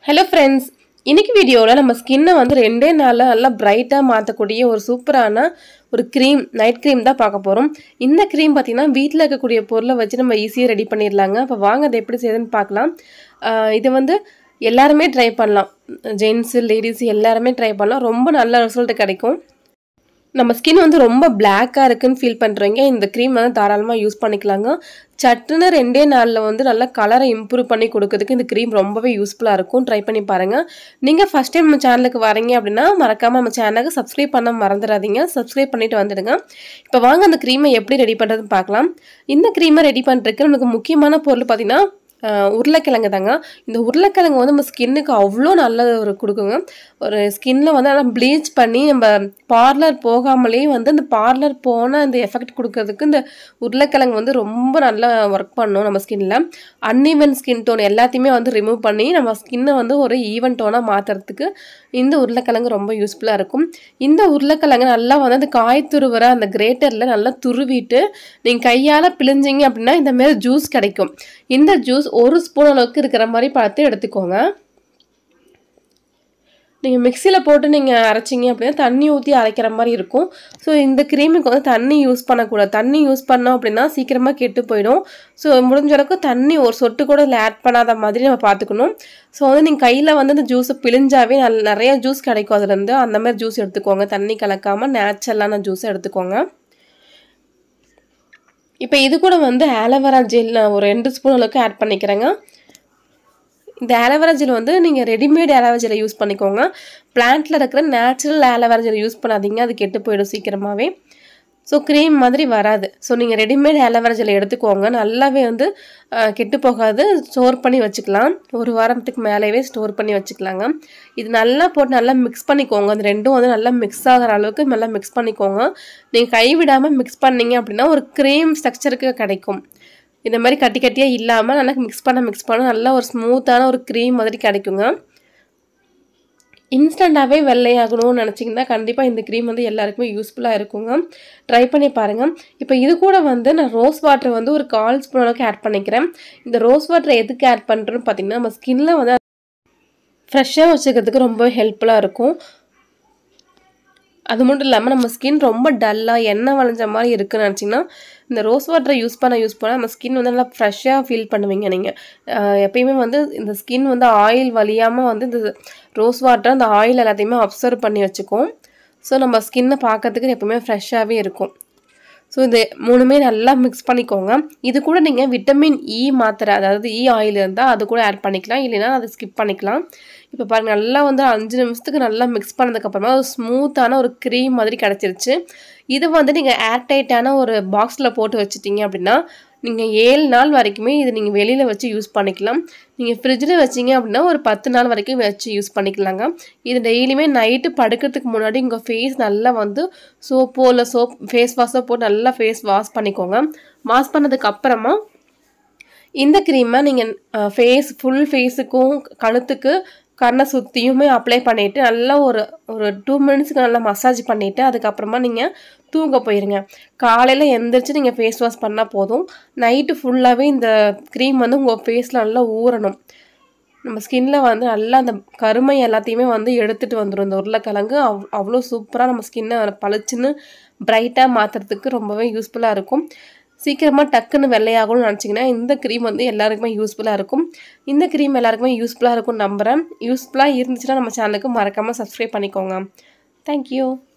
hello friends இன்னைக்கு வீடியோவில் நம்ம ஸ்கின்னை வந்து ரெண்டே நாளில் நல்லா பிரைட்டாக மாற்றக்கூடிய ஒரு சூப்பரான ஒரு க்ரீம் நைட் க்ரீம் தான் பார்க்க போகிறோம் இந்த க்ரீம் பார்த்தீங்கன்னா வீட்டில் இருக்கக்கூடிய பொருளை வச்சு நம்ம ஈஸியாக ரெடி பண்ணிடலாங்க அப்போ வாங்க அதை எப்படி செய்யுதுன்னு பார்க்கலாம் ஆஹ் இது வந்து எல்லாருமே ட்ரை பண்ணலாம் ஜென்ஸு லேடிஸ் எல்லாருமே ட்ரை பண்ணலாம் ரொம்ப நல்ல ரிசல்ட் கிடைக்கும் நம்ம ஸ்கின் வந்து ரொம்ப பிளாக்காக இருக்குன்னு ஃபீல் பண்ணுறீங்க இந்த க்ரீம் வந்து தாராளமாக யூஸ் பண்ணிக்கலாங்க சட்டுன்னு ரெண்டே நாளில் வந்து நல்லா கலரை இம்ப்ரூவ் பண்ணி கொடுக்கறதுக்கு இந்த க்ரீம் ரொம்பவே யூஸ்ஃபுல்லாக இருக்கும் ட்ரை பண்ணி பாருங்கள் நீங்கள் ஃபஸ்ட் டைம் நம்ம சேனலுக்கு வரீங்க அப்படின்னா மறக்காமல் நம்ம சேனலுக்கு சப்ஸ்கிரைப் பண்ண மறந்துடாதீங்க சப்ஸ்கிரைப் பண்ணிட்டு வந்துடுங்க இப்போ வாங்க அந்த க்ரீமை எப்படி ரெடி பண்ணுறதுன்னு பார்க்கலாம் இந்த க்ரீமை ரெடி பண்ணுறதுக்கு நமக்கு முக்கியமான பொருள் பார்த்திங்கன்னா ஆஹ் உருளைக்கிழங்கு தாங்க இந்த உருளைக்கிழங்கு வந்து நம்ம ஸ்கின்னுக்கு அவ்வளோ நல்ல ஒரு கொடுக்குங்க ஒரு ஸ்கின்ல வந்து நல்லா ப்ளீச் பண்ணி நம்ம பார்லர் போகாமலே வந்து அந்த பார்லர் போன இந்த எஃபெக்ட் கொடுக்கறதுக்கு இந்த உருளைக்கிழங்கு வந்து ரொம்ப நல்லா ஒர்க் பண்ணும் நம்ம ஸ்கின்ல அன்ஈவன் ஸ்கின் டோன் எல்லாத்தையுமே வந்து ரிமூவ் பண்ணி நம்ம ஸ்கின்னை வந்து ஒரு ஈவன் டோனாக மாற்றுறதுக்கு இந்த உருளைக்கிழங்கு ரொம்ப யூஸ்ஃபுல்லாக இருக்கும் இந்த உருளைக்கிழங்கு நல்லா வந்து அந்த காய் துருவுற அந்த கிரேட்டரில் நல்லா துருவிட்டு நீங்கள் கையால் பிழிஞ்சிங்க அப்படின்னா இந்த மாதிரி ஜூஸ் கிடைக்கும் இந்த ஜூஸ் ஒரு ஸ்பூன் அளவுக்கு இருக்கிற மாதிரி பார்த்து எடுத்துக்கோங்க நீங்கள் மிக்சியில் போட்டு நீங்கள் அரைச்சிங்க அப்படின்னா தண்ணி ஊற்றி அரைக்கிற மாதிரி இருக்கும் ஸோ இந்த க்ரீமுக்கு வந்து தண்ணி யூஸ் பண்ணக்கூடாது தண்ணி யூஸ் பண்ணோம் அப்படின்னா சீக்கிரமாக கெட்டு போயிடும் ஸோ முடிஞ்ச அளவுக்கு தண்ணி ஒரு சொட்டு கூட இதில் ஆட் பண்ணாத மாதிரி நம்ம பார்த்துக்கணும் ஸோ வந்து நீங்கள் கையில் வந்து இந்த ஜூஸை பிழிஞ்சாவே நல்ல நிறைய ஜூஸ் கிடைக்கும் அதுலேருந்து அந்த மாதிரி ஜூஸ் எடுத்துக்கோங்க தண்ணி கலக்காமல் நேச்சுரலான ஜூஸை எடுத்துக்கோங்க இப்போ இது கூட வந்து ஆலோவேரா ஜெல் நான் ஒரு ரெண்டு ஸ்பூன் அளவுக்கு ஆட் பண்ணிக்கிறேங்க இந்த ஆலோவேரா ஜெல் வந்து நீங்கள் ரெடிமேட் ஆலோவேரா ஜெல்லை யூஸ் பண்ணிக்கோங்க பிளான்ட்டில் இருக்கிற நேச்சுரல் ஆலோவேரா ஜெல் யூஸ் பண்ணாதீங்க அது கெட்டு போயிடும் சீக்கிரமாகவே ஸோ க்ரீம் மாதிரி வராது ஸோ நீங்கள் ரெடிமேட் ஆலோவேரா ஜெல் எடுத்துக்கோங்க நல்லாவே வந்து அஹ், கெட்டு போகாது ஸ்டோர் பண்ணி வச்சுக்கலாம் ஒரு வாரத்துக்கு மேலேயே ஸ்டோர் பண்ணி வச்சுக்கலாங்க இது நல்லா போட்டு நல்லா மிக்ஸ் பண்ணிக்கோங்க அந்த ரெண்டும் வந்து நல்லா மிக்ஸ் ஆகிற அளவுக்கு நல்லா மிக்ஸ் பண்ணிக்கோங்க நீங்கள் கைவிடாமல் மிக்ஸ் பண்ணீங்க அப்படின்னா ஒரு க்ரீம் ஸ்ட்ரக்சருக்கு கிடைக்கும் இந்த மாதிரி கட்டி கட்டியாக இல்லாமல் நல்லா மிக்ஸ் பண்ண மிக்ஸ் பண்ண நல்லா ஒரு ஸ்மூத்தான ஒரு க்ரீம் மாதிரி கிடைக்குங்க இன்ஸ்டண்ட்டாகவே வெள்ளையாகணும்னு நினச்சிங்கன்னா கண்டிப்பாக இந்த க்ரீம் வந்து எல்லாருக்குமே யூஸ்ஃபுல்லாக இருக்குங்க ட்ரை பண்ணி பாருங்கள் இப்போ இது கூட வந்து நான் ரோஸ் வாட்டர் வந்து ஒரு கால் ஸ்பூன் அளவுக்கு ஆட் பண்ணிக்கிறேன் இந்த ரோஸ் வாட்டர் எதுக்கு ஆட் பண்ணுறோன்னு பார்த்தீங்கன்னா நம்ம ஸ்கின்ல வந்து ஃப்ரெஷ்ஷாக வச்சுக்கிறதுக்கு ரொம்ப ஹெல்ப்ஃபுல்லாக இருக்கும் அது மட்டும் இல்லாமல் நம்ம ஸ்கின் ரொம்ப டல்லாக எண்ணெய் வளைஞ்ச மாதிரி இருக்குன்னு நினச்சிங்கன்னா இந்த ரோஸ் வாட்டரை யூஸ் பண்ண யூஸ் பண்ண நம்ம ஸ்கின் வந்து நல்லா ஃப்ரெஷ்ஷாக ஃபீல் பண்ணுவீங்க நீங்கள் எப்பயுமே வந்து இந்த ஸ்கின் வந்து ஆயில் வலியாமல் வந்து இந்த ரோஸ் வாட்டர் அந்த ஆயில் எல்லாத்தையுமே அப்சர்வ் பண்ணி வச்சுக்கும் ஸோ நம்ம ஸ்கின்னை பார்க்கறதுக்கு எப்பவுமே ஃப்ரெஷ்ஷாகவே இருக்கும் ஸோ இது மூணுமே நல்லா மிக்ஸ் பண்ணிக்கோங்க இது கூட நீங்கள் விட்டமின் இ மாத்திரை அதாவது இ ஆயில் இருந்தால் அது கூட ஆட் பண்ணிக்கலாம் இல்லைன்னா அதை ஸ்கிப் பண்ணிக்கலாம் இப்போ பாருங்க நல்லா வந்து அஞ்சு நிமிஷத்துக்கு நல்லா மிக்ஸ் பண்ணதுக்கப்புறமா ஒரு ஸ்மூத்தான ஒரு க்ரீம் மாதிரி கிடச்சிருச்சு இது வந்து நீங்கள் ஏர்டைட்டான ஒரு பாக்ஸில் போட்டு வச்சிட்டீங்க அப்படின்னா நீங்கள் ஏழு நாள் வரைக்குமே இது நீங்கள் வெளியில் வச்சு யூஸ் பண்ணிக்கலாம் நீங்கள் ஃப்ரிட்ஜில் வச்சிங்க அப்படின்னா ஒரு பத்து நாள் வரைக்கும் வச்சு யூஸ் பண்ணிக்கலாங்க இது டெய்லியுமே நைட்டு படுக்கிறதுக்கு முன்னாடி உங்கள் ஃபேஸ் நல்லா வந்து சோப்போ இல்லை சோப் ஃபேஸ் வாஷோ போட்டு நல்லா ஃபேஸ் வாஷ் பண்ணிக்கோங்க வாஷ் பண்ணதுக்கு அப்புறமா இந்த க்ரீமை நீங்கள் ஃபேஸ் ஃபுல் ஃபேஸுக்கும் கழுத்துக்கு கண்ணை சுற்றியுமே அப்ளை பண்ணிவிட்டு நல்லா ஒரு ஒரு டூ மினிட்ஸ்க்கு நல்லா மசாஜ் பண்ணிவிட்டு அதுக்கப்புறமா நீங்கள் தூங்க போயிருங்க காலையில் எந்திரிச்சு நீங்கள் ஃபேஸ் வாஷ் பண்ணால் போதும் நைட்டு ஃபுல்லாகவே இந்த க்ரீம் வந்து உங்கள் ஃபேஸில் நல்லா ஊறணும் நம்ம ஸ்கின்ல வந்து நல்லா அந்த கருமை எல்லாத்தையுமே வந்து எடுத்துகிட்டு வந்துடும் இந்த உருளைக்கிழங்கு அவ் அவ்வளோ சூப்பராக நம்ம ஸ்கின்னை பளிச்சுன்னு பிரைட்டாக மாற்றுறதுக்கு ரொம்பவே யூஸ்ஃபுல்லாக இருக்கும் சீக்கிரமாக டக்குன்னு வெள்ளையாகணும்னு நினச்சிங்கன்னா இந்த க்ரீம் வந்து எல்லாருக்குமே யூஸ்ஃபுல்லாக இருக்கும் இந்த க்ரீம் எல்லாருக்குமே யூஸ்ஃபுல்லாக இருக்கும்னு நம்புகிறேன் யூஸ்ஃபுல்லாக இருந்துச்சுன்னா நம்ம சேனலுக்கு மறக்காமல் சப்ஸ்கிரைப் பண்ணிக்கோங்க தேங்க்யூ